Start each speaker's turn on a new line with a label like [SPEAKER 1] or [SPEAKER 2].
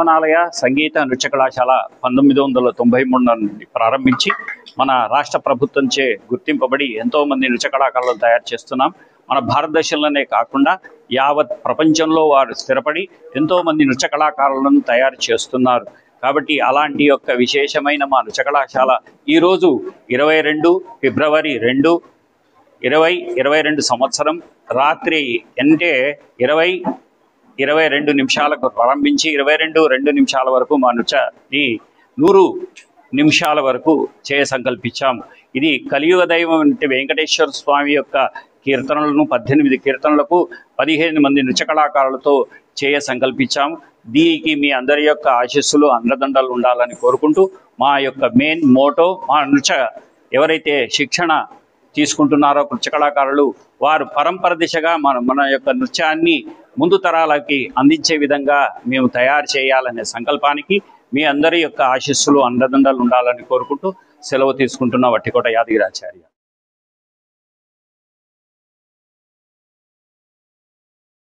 [SPEAKER 1] శ్రవణాలయ సంగీత నృత్య కళాశాల పంతొమ్మిది వందల తొంభై మూడు నుండి ప్రారంభించి మన రాష్ట్ర ప్రభుత్వంచే గుర్తింపబడి ఎంతో మంది నృత్య కళాకారులను తయారు చేస్తున్నాం మన భారతదేశంలోనే కాకుండా యావత్ ప్రపంచంలో వారు స్థిరపడి ఎంతో మంది నృత్య కళాకారులను తయారు చేస్తున్నారు కాబట్టి అలాంటి యొక్క విశేషమైన మా నృత్య కళాశాల ఈరోజు ఇరవై రెండు ఫిబ్రవరి రెండు ఇరవై ఇరవై రెండు సంవత్సరం రాత్రి అంటే ఇరవై ఇరవై రెండు నిమిషాలకు ప్రారంభించి ఇరవై రెండు రెండు నిమిషాల వరకు మా నృత్యాన్ని నూరు నిమిషాల వరకు చేయ సంకల్పించాం ఇది కలియుగ దైవం అంటే వెంకటేశ్వర స్వామి యొక్క కీర్తనలను పద్దెనిమిది కీర్తనలకు పదిహేను మంది నృత్య కళాకారులతో చేయ సంకల్పించాం దీనికి మీ అందరి యొక్క ఆశీస్సులు అండదండలు ఉండాలని కోరుకుంటూ మా యొక్క మెయిన్ మోటో మా నృత్య ఎవరైతే శిక్షణ తీసుకుంటున్నారో నృత్య కళాకారులు వారు పరంపర దిశగా మన మన యొక్క నృత్యాన్ని ముందు తరాలకి అందించే విధంగా మేము తయారు చేయాలనే సంకల్పానికి మీ అందరి యొక్క ఆశీస్సులు అండదండలు ఉండాలని కోరుకుంటూ సెలవు తీసుకుంటున్న వట్టికోట యాదగిరాచార్య